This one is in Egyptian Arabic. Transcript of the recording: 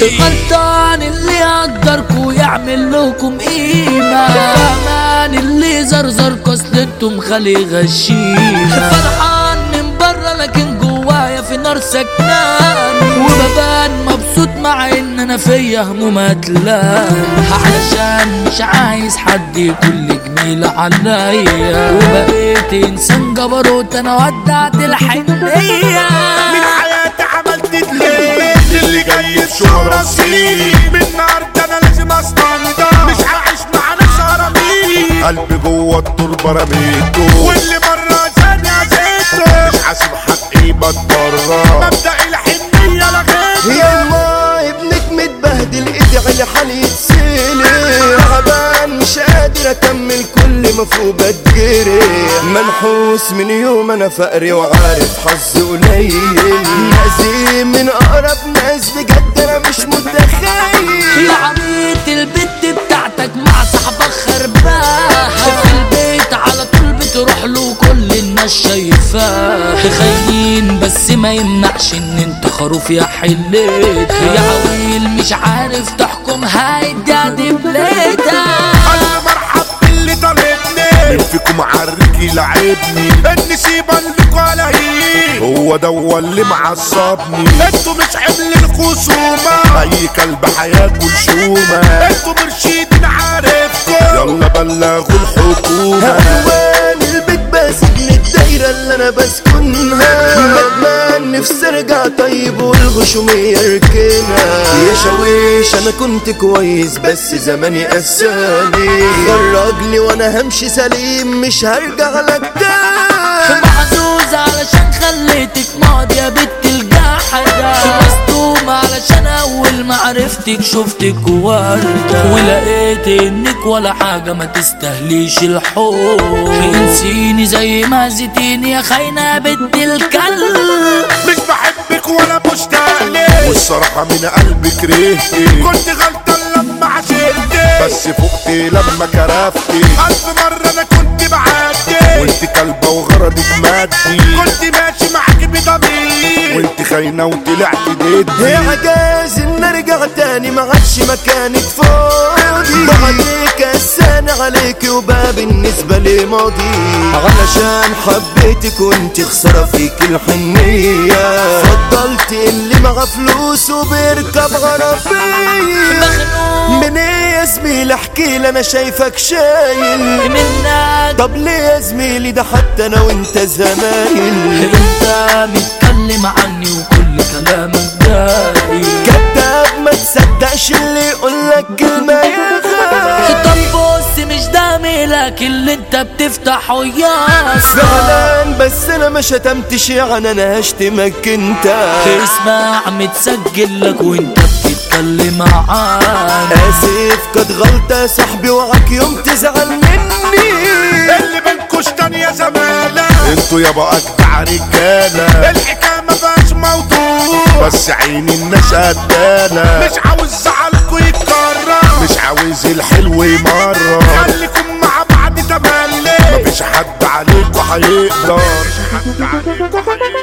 غلطان اللي يقدركوا ويعمل لكم قيمة فهمان اللي زرزركوا اصل انتم خلي غشيمة فرحان من برا لكن جوايا في نار سكناني وببان مبسوط مع ان انا فيا همومات لا علشان مش عايز حد يكون لي جميل عليا وبقيت انسان جبروت انا ودعت الحنية من حياتي عملت دليل اللي جاي الشهرة سنين من النهاردة انا لازم استنضف مش هعيش مع ناس هرمين قلبي جوه التربة رميته واللي مرة ثانية عزيته مش حاسب حقي بتبرر مبدأ الحنية لغيته يا ما ابنك متبهدل ايدي على حالي يتسلي تعبان مش قادر اكمل كل ما فوق بتجري منحوس من يوم انا فقري وعارف حظي قليل نازي من اقرب ناس بجد انا مش متخيل يا عبيط البت بتاعتك مع صاحبك خرباها في البيت على طول بتروح له كل الناس شايفاه خاينين بس ما يمنعش ان انت خروف يا حليت يا عويل مش عارف تحكم هاي دي بليتها انا مرحب باللي طالبني مين فيكم عرك يلعبني النسيبة اللي قلهي هو ده هو اللي معصبني انتوا مش حمل الخصومة اي كلب هياكل شومة انتوا مرشدين عارفكم يلا بلغوا الحكومة هوان البيت بسجن الدايرة اللي انا بسكنها ندمان نفسي ارجع طيب والغشوم يركنها يا شويش انا كنت كويس بس زماني قساني خرجني وانا همشي سليم مش هرجع لك تاني محظوظ علشان خليتك ماضي يا بنت الجحدة مصدومة علشان أول ما عرفتك شفتك وردة ولقيت إنك ولا حاجة ما تستهليش الحب انسيني زي ما زيتيني يا خاينة يا بنت الكلب مش بحبك ولا مشتاق لك والصراحة من قلبي كرهتك كنت غلطان لما عشقتك بس فقت لما كرفتك ألف مرة أنا كنت بعدي وانت كلبة وغرضك مادي كنت ماشي معاك بضمير وانت خاينة وطلعت يا ضدي عجاز ان ارجع تاني ما عادش مكانك فاضي بعدك السنة عليك وبقى بالنسبة لي ماضي علشان حبيتك وانت خسارة فيك الحنية فضلت اللي معاه فلوس وبيركب عربية من ايه يا زميلي احكي لي انا شايفك شايل منك طب ليه يا زميلي ده حتى انا وانت زمايل انت متكلم عني وكل كلامك جاي كذاب ما تصدقش اللي يقولك كلمة يا غالي طب بص مش ده ميلك اللي انت بتفتحه ياس فعلا بس انا ما شتمتش يعني انا هشتمك انت اسمع متسجل لك وانت بتتكلم معانا اسف كانت غلطة يا صاحبي وعك يوم تزعل مني اللي بينكوش تانية زمالة انتوا يابا اجدع رجالة الحكاية ما فيهاش موضوع بس عين الناس قدالة مش عاوز زعلكوا يتكرر مش عاوز الحلو يمرر خليكم مع بعض تملي مفيش حد عليكوا هيقدر مفيش حد عليكوا هيقدر